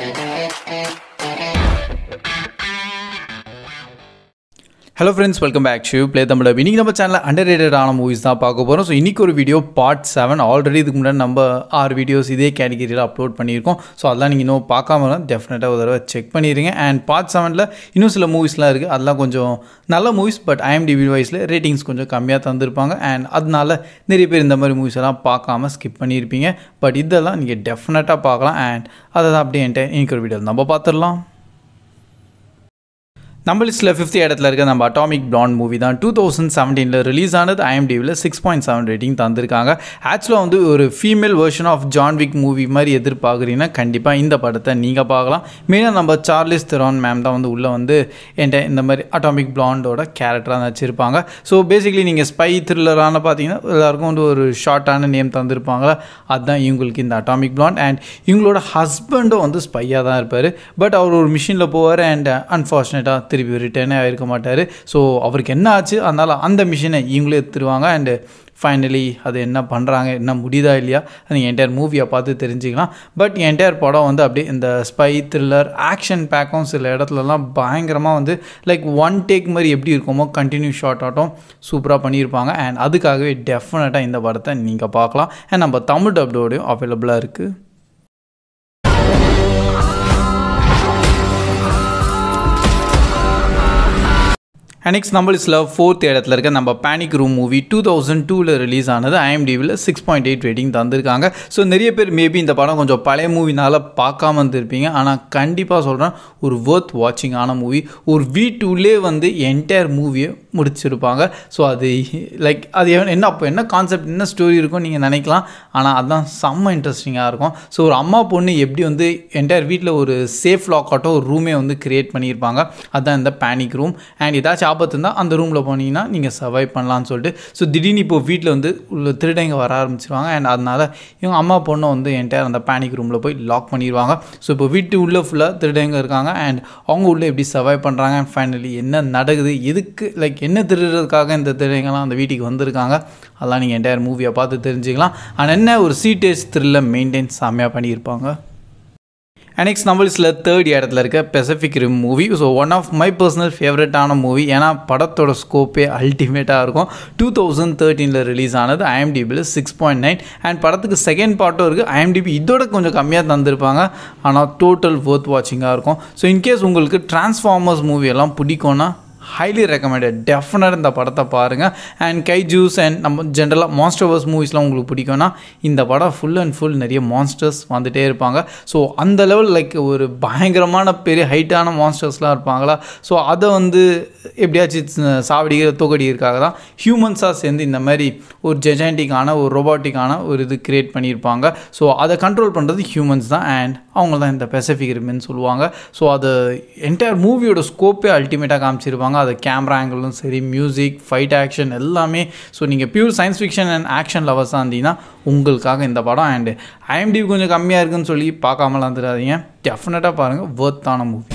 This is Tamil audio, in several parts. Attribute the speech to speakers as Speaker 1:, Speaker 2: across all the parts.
Speaker 1: hello friends welcome back shoe play Tamil இன்னைக்கு நம்ம சேனலில் அண்டர் ரேட்டடான மூவிஸ் தான் பார்க்க போகிறோம் ஸோ இன்றைக்கி ஒரு வீடியோ பார்ட் செவன் ஆல்ரெடி இதுக்கு முன்னாடி நம்ம ஆறு வீடியோஸ் இதே கேட்டகிரியில் அப்லோட் பண்ணியிருக்கோம் ஸோ அதெல்லாம் நீங்கள் இன்னும் பார்க்காம இருந்தால் டெஃபினட்டாக ஒரு தடவை செக் பண்ணிடுங்க அண்ட் பார்ட் செவனில் இன்னும் சில மூவிஸ்லாம் இருக்குது அதெல்லாம் கொஞ்சம் நல்ல மூவிஸ் பட் ஐஎம்டிபி வைஸில் ரேட்டிங்ஸ் கொஞ்சம் கம்மியாக தந்திருப்பாங்க அண்ட் அதனால நிறைய பேர் இந்த மாதிரி மூவிஸ் எல்லாம் பார்க்காம ஸ்கிப் பண்ணியிருப்பீங்க பட் இதெல்லாம் நீங்கள் டெஃபினட்டாக பார்க்கலாம் அண்ட் அதை தான் அப்படியே என்கிட்ட இன்னைக்கு ஒரு வீடியோ நம்ம பார்த்துடலாம் நம்ம லிஸ்ட்டில் ஃபிஃப்த் இடத்துல இருக்க நம்ம அட்டாமிக் பிளாண்ட் மூவி தான் டூ தௌசண்ட் செவன்டீனில் ரிலீஸ் ஆனது ஐஎம்டிவியில் சிக்ஸ் பாயிண்ட் செவன் ரேட்டிங் தந்திருக்காங்க ஆக்சுவலாக வந்து ஒரு female version of John Wick movie மாதிரி எதிர்பார்க்குறீங்கன்னா கண்டிப்பாக இந்த படத்தை நீங்கள் பார்க்கலாம் மெயினாக நம்ம சார்லிஸ் திரான் மேம் தான் வந்து உள்ளே வந்து என்கிட்ட இந்த மாதிரி அட்டாமிக் பிளாண்டோட கேரக்டராக நடிச்சிருப்பாங்க ஸோ பேசிக்கலி நீங்கள் ஸ்பை த்ரில்லரான பார்த்தீங்கன்னா எல்லாருக்கும் வந்து ஒரு ஷார்ட்டான நேம் தந்திருப்பாங்களா அதுதான் இவங்களுக்கு இந்த அட்டாமிக் பிளாண்ட் அண்ட் இவங்களோட ஹஸ்பண்டும் வந்து ஸ்பையாக தான் இருப்பார் பட் அவர் ஒரு மிஷினில் போவார் அண்ட் அன்ஃபார்ச்சுனேட்டாக திருப்பி ரிட்டர்னே ஆகிருக்க மாட்டார் ஸோ அவருக்கு என்ன ஆச்சு அதனால் அந்த மிஷினை இவங்களே எடுத்துருவாங்க அண்டு ஃபைனலி அது என்ன பண்ணுறாங்க என்ன முடியுதா இல்லையா நீங்கள் என்டையர் மூவியை பார்த்து தெரிஞ்சுக்கலாம் பட் என்டையர் படம் வந்து அப்படியே இந்த ஸ்பை த்ரில்லர் ஆக்ஷன் பேக்கும் சில இடத்துலலாம் பயங்கரமாக வந்து லைக் ஒன் டேக் மாதிரி எப்படி இருக்குமோ கண்டினியூ ஷார்ட் ஆட்டம் சூப்பராக பண்ணியிருப்பாங்க அண்ட் அதுக்காகவே டெஃபினட்டாக இந்த படத்தை நீங்கள் பார்க்கலாம் அண்ட் நம்ம தமிழ் டப்டோடையும் அவைலபிளாக இருக்குது நெக்ஸ்ட் நம்ம லிஸ்ட்டில் ஃபோர்த் இடத்துல இருக்க நம்ம panic room movie two thousand டூவில் ரிலீஸ் ஆனது ஐஎம்டிவியில் சிக்ஸ் பாயிண்ட் எயிட் ரேட்டிங் தந்திருக்காங்க ஸோ நிறைய பேர் மேபி இந்த படம் கொஞ்சம் பழைய மூவினால் பார்க்காம இருந்திருப்பீங்க ஆனால் கண்டிப்பாக சொல்கிறேன் ஒரு ஒர்த் வாட்சிங்கான மூவி ஒரு வீட்டுள்ளே வந்து என்டையர் மூவியை முடிச்சிருப்பாங்க ஸோ அது லைக் அது என்ன அப்போ என்ன கான்செப்ட் என்ன ஸ்டோரி இருக்கும் நீங்கள் நினைக்கலாம் ஆனால் அதுதான் செம்ம இன்ட்ரெஸ்டிங்காக இருக்கும் ஸோ ஒரு அம்மா பொண்ணு எப்படி வந்து என்டையர் வீட்டில் ஒரு சேஃப் லாக் ஆட்டோ ஒரு ரூமே வந்து க்ரியேட் பண்ணியிருப்பாங்க அதுதான் இந்த பேனிக் ரூம் அண்ட் ஏதாச்சும் ஆபத்து இருந்தால் அந்த ரூமில் போனீங்கன்னா நீங்கள் சர்வைவ் பண்ணலான்னு சொல்லிட்டு ஸோ திடீர்னு இப்போ வீட்டில் வந்து உள்ள திருடங்க வர ஆரம்பிச்சிருவாங்க அண்ட் அதனால் இவங்க அம்மா பொண்ணை வந்து என்டையர் அந்த பேனிக் ரூமில் போய் லாக் பண்ணிடுவாங்க ஸோ இப்போ வீட்டு உள்ளே ஃபுல்லாக திருடங்க இருக்காங்க அண்ட் அவங்க உள்ளே எப்படி சர்வைவ் பண்ணுறாங்க அண்ட் ஃபைனலி என்ன நடக்குது எதுக்கு லைக் என்ன திருடுறதுக்காக இந்த திருடங்கள்லாம் அந்த வீட்டுக்கு வந்திருக்காங்க அதெல்லாம் நீங்கள் என்டையர் மூவியை பார்த்து தெரிஞ்சுக்கலாம் ஆனால் என்ன ஒரு சீட்டேஜ் த்ரில்ல மெயின்டைன் செம்மையாக பண்ணியிருப்பாங்க நெக்ஸ்ட் நம்மள்ஸில் தேர்ட் இடத்துல இருக்க Pacific Rim movie so one of my personal ஃபேவரட்டான மூவி ஏன்னா படத்தோட ஸ்கோப்பே அல்டிமேட்டாக இருக்கும் டூ தௌசண்ட் தேர்ட்டீனில் ரிலீஸ் ஆனது ஐஎம்டிபியில் சிக்ஸ் பாயிண்ட் நைன் அண்ட் படத்துக்கு செகண்ட் பார்ட்டும் இருக்குது ஐஎம்டிபி இதோட கொஞ்சம் கம்மியாக தந்திருப்பாங்க ஆனால் டோட்டல் ஒர்த் வாட்சிங்காக இருக்கும் ஸோ இன்கேஸ் உங்களுக்கு டிரான்ஸ்ஃபார்மர்ஸ் மூவி எல்லாம் பிடிக்கும்னா ஹைலி ரெக்கமெண்டட் டெஃபினட் இந்த படத்தை பாருங்கள் அண்ட் கை ஜூஸ் அண்ட் நம்ம ஜென்ரலாக மான்ஸ்டர்வர்ஸ் மூவிஸ்லாம் உங்களுக்கு பிடிக்கும்னா இந்த படம் ஃபுல் அண்ட் ஃபுல் நிறைய மான்ஸ்டர்ஸ் வந்துகிட்டே இருப்பாங்க ஸோ அந்த லெவல் லைக் ஒரு பயங்கரமான பெரிய ஹைட்டான மான்ஸ்டர்ஸ்லாம் இருப்பாங்களா ஸோ அதை வந்து எப்படியாச்சும் சாவடிக்கிற தோக்கடிக்கிறதுக்காக தான் ஹியூமன்ஸாக சேர்ந்து இந்த மாதிரி ஒரு ஜெஜாண்டிக்கான ஒரு ரொபாட்டிக்கான ஒரு இது க்ரியேட் பண்ணியிருப்பாங்க ஸோ அதை கண்ட்ரோல் பண்ணுறது ஹியூமன்ஸ் தான் அண்ட் அவங்க தான் இந்த பெசிஃபிக் ரிமென்னு சொல்லுவாங்க ஸோ அது என்டையர் மூவியோட ஸ்கோப்பே அல்டிமேட்டாக காமிச்சிருப்பாங்க அது கேமரா ஆங்கிளும் சரி மியூசிக் ஃபைட் ஆக்ஷன் எல்லாமே ஸோ நீங்கள் pure science fiction and action லவர்ஸாக இருந்தீங்கன்னா உங்களுக்காக இந்த படம் அண்டு ஐஎம்டிவி கொஞ்சம் கம்மியாக இருக்குன்னு சொல்லி பார்க்காமலாம் வந்துடாதீங்க டெஃபினட்டாக பாருங்கள் ஒர்த்தான மூவி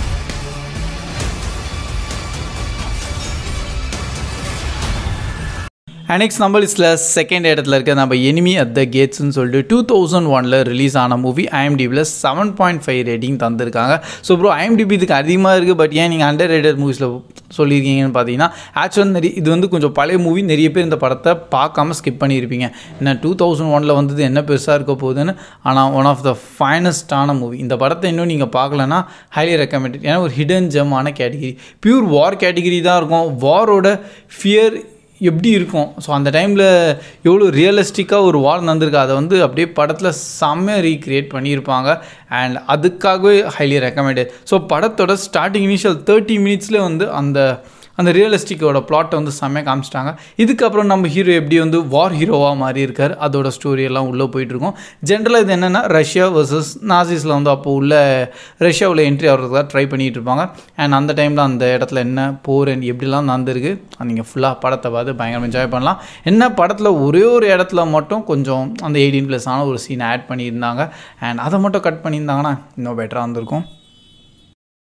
Speaker 1: நெக்ஸ்ட் நம்ம லிஸ்ட்டில் செகண்ட் இடத்துல இருக்க நம்ம எனிமி அட் த கேட்ஸ்னு சொல்லிட்டு டூ தௌசண்ட் ஒனில் ரிலீஸ் ஆன மூவி ஐஎம்டிபியில் செவன் பாயிண்ட் ஃபைவ் ரேட்டிங் தந்திருக்காங்க ஸோ ப்ரோ ஐஎம்டிபி இதுக்கு அதிகமாக இருக்குது பட் ஏன் நீங்கள் அண்டர் ரேட்டட் மூவிஸில் சொல்லியிருக்கீங்கன்னு பார்த்தீங்கன்னா ஆக்சுவலாக நிறைய இது வந்து கொஞ்சம் பழைய மூவி நிறைய பேர் இந்த படத்தை பார்க்காம ஸ்கிப் பண்ணியிருப்பீங்க என்ன டூ தௌசண்ட் ஒனில் வந்தது என்ன பெருசாக இருக்க போகுதுன்னு ஆனால் ஒன் ஆஃப் த ஃபைனஸ்டான மூவி இந்த படத்தை இன்னும் நீங்கள் பார்க்கலன்னா ஹைலி ரெக்கமெண்டட் ஏன்னா ஒரு ஹிடன் ஜெம்மான கேட்டகிரி பியூர் வார் கேட்டகிரி தான் இருக்கும் வாரோட ஃபியர் எப்படி இருக்கும் ஸோ அந்த டைமில் எவ்வளோ ரியலிஸ்டிக்காக ஒரு வார் நடந்திருக்கு அதை வந்து அப்படியே படத்தில் செம்மையாக ரீக்ரியேட் பண்ணியிருப்பாங்க அண்ட் அதுக்காகவே ஹைலி ரெக்கமெண்டட் ஸோ படத்தோட ஸ்டார்டிங் இனிஷியல் தேர்ட்டி மினிட்ஸ்லேயே வந்து அந்த அந்த ரியலிஸ்டிக்கோட பிளாட்டை வந்து செம்மையாக காமிச்சிட்டாங்க இதுக்கப்புறம் நம்ம ஹீரோ எப்படி வந்து வார் ஹீரோவாக மாறி இருக்கார் அதோட ஸ்டோரி எல்லாம் உள்ளே போயிட்டுருக்கோம் ஜென்ரலாக இது என்னென்னா ரஷ்யா வர்சஸ் நாசிஸில் வந்து அப்போ உள்ள ரஷ்யாவில் என்ட்ரி ஆகிறதுக்காக ட்ரை பண்ணிகிட்டு இருப்பாங்க அண்ட் அந்த டைமில் அந்த இடத்துல என்ன போர் அண்ட் எப்படிலாம் நடந்திருக்கு நீங்கள் ஃபுல்லாக படத்தை பார்த்து பயங்கரம் என்ஜாய் பண்ணலாம் என்ன படத்தில் ஒரே ஒரு இடத்துல மட்டும் கொஞ்சம் அந்த எயிட்டீன் ப்ளஸ் ஆன ஒரு சீன் ஆட் பண்ணியிருந்தாங்க அண்ட் அதை மட்டும் கட் பண்ணியிருந்தாங்கன்னா இன்னும் பெட்டராக இருந்திருக்கும்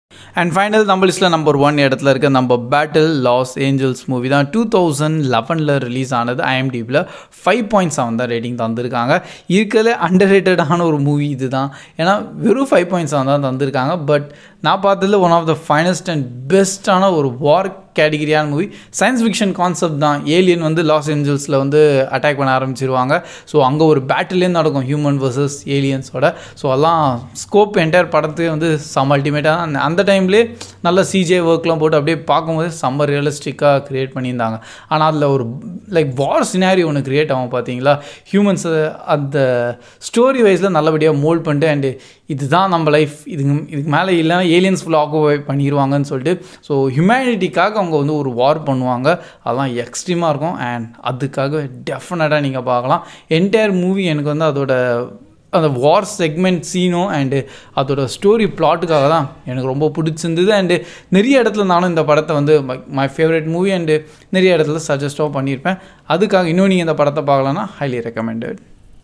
Speaker 1: அண்ட் ஃபைனல் நம்ம லிஸ்ட்டில் நம்பர் ஒன் இடத்துல இருக்க நம்ம பேட்டில் லாஸ் ஏஞ்சல்ஸ் மூவி தான் டூ தௌசண்ட் லெவனில் ரிலீஸ் ஆனது ஐஎம்டிபியில் ஃபைவ் பாயிண்ட் செவன் தான் ரேட்டிங் தந்திருக்காங்க இருக்கிறதுல அண்டர் ரேட்டடான ஒரு மூவி இது தான் ஏன்னா வெறும் ஃபைவ் பாயிண்ட் செவன் தான் தந்திருக்காங்க பட் நான் பார்த்ததில் one of the finest and பெஸ்ட்டான ஒரு வார் கேட்டகிரியான மூவி சயின்ஸ் ஃபிக்ஷன் கான்செப்ட் தான் ஏலியன் வந்து லாஸ் ஏஞ்சல்ஸில் வந்து அட்டாக் பண்ண ஆரம்பிச்சிருவாங்க ஸோ அங்கே ஒரு பேட்டிலே நடக்கும் ஹியூமன் வர்சஸ் ஏலியன்ஸோட ஸோ அதெல்லாம் ஸ்கோப் என்டையர் படத்தையே வந்து செம்ம அல்டிமேட்டாக அந்த டைம்லேயே நல்ல சிஜே ஒர்க்லாம் போட்டு அப்படியே பார்க்கும்போது செம்ம ரியலிஸ்டிக்காக க்ரியேட் பண்ணியிருந்தாங்க ஆனால் அதில் ஒரு லைக் வார் சினாரி ஒன்று க்ரியேட் ஆகும் பார்த்தீங்களா ஹியூமன்ஸை அந்த ஸ்டோரி வைஸில் நல்லபடியாக மோல்ட் பண்ணிட்டு அண்டு இதுதான் நம்ம லைஃப் இதுக்கு இதுக்கு மேலே இல்லைன்னா ஏலியன்ஸ் ஃபுல்லாக ஆக்குபை பண்ணிடுவாங்கன்னு சொல்லிட்டு ஸோ ஹியூமனிட்டிக்காக அவங்க வந்து ஒரு வார் பண்ணுவாங்க அதெல்லாம் எக்ஸ்ட்ரீமாக இருக்கும் அண்ட் அதுக்காக டெஃபினட்டாக நீங்கள் பார்க்கலாம் என்டையர் மூவி எனக்கு வந்து அதோட அந்த வார் செக்மெண்ட் சீனும் அண்டு அதோட ஸ்டோரி பிளாட்டுக்காக தான் எனக்கு ரொம்ப பிடிச்சிருந்தது அண்டு நிறைய இடத்துல நானும் இந்த படத்தை வந்து மை ஃபேவரட் மூவி அண்டு நிறைய இடத்துல சஜஸ்டாக பண்ணியிருப்பேன் அதுக்காக இன்னும் நீங்கள் இந்த படத்தை பார்க்கலன்னா highly recommended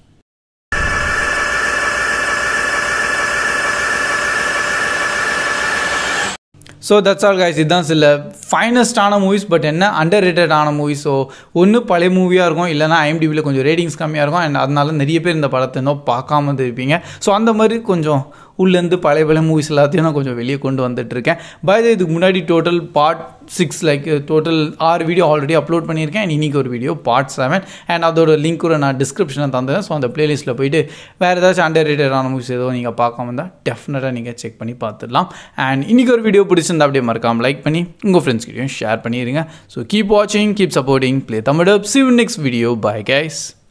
Speaker 1: so that's all guys இதுதான் சில ஃபைனஸ்டான மூவிஸ் பட் என்ன அண்டர் ரேட்டடான மூவிஸ் ஸோ ஒன்று பழைய மூவியாக இருக்கும் இல்லைனா ஐஎம்டிபியில் கொஞ்சம் ரேட்டிங்ஸ் கம்மியாக இருக்கும் அண்ட் அதனால நிறைய பேர் இந்த படத்தை இன்னும் பார்க்காம இருப்பீங்க ஸோ அந்த மாதிரி கொஞ்சம் உள்ளேருந்து பழைய பழைய மூவிஸ் எல்லாத்தையும் நான் கொஞ்சம் வெளியே கொண்டு வந்துட்டுருக்கேன் பை இதுக்கு முன்னாடி total part six like total ஆறு வீடியோ ஆல்ரெடி அப்லோட் பண்ணியிருக்கேன் அண்ட் இன்றைக்கி ஒரு வீடியோ பார்ட் செவன் அண்ட் அதோட லிங்க் கூட நான் டிஸ்கிரிப்ஷனில் தந்தேன் ஸோ அந்த பிளேலிஸ்ட்டில் போயிட்டு வேறு ஏதாச்சும் அண்டர் ரேட்டடான மூவிஸ் ஏதோ நீங்கள் பார்க்காம இருந்தால் டெஃபினட்டாக நீங்கள் செக் பண்ணி பார்த்துடலாம் அண்ட் இன்றைக்கி ஒரு வீடியோ பிடிச்சிருந்தா அப்படியே மறக்காமல் லைக் பண்ணி உங்கள் ஃப்ரெண்ட்ஸ்கிட்டையும் ஷேர் பண்ணிடுங்க ஸோ கீப் வாட்சிங் keep supporting play Tamil see next video bye guys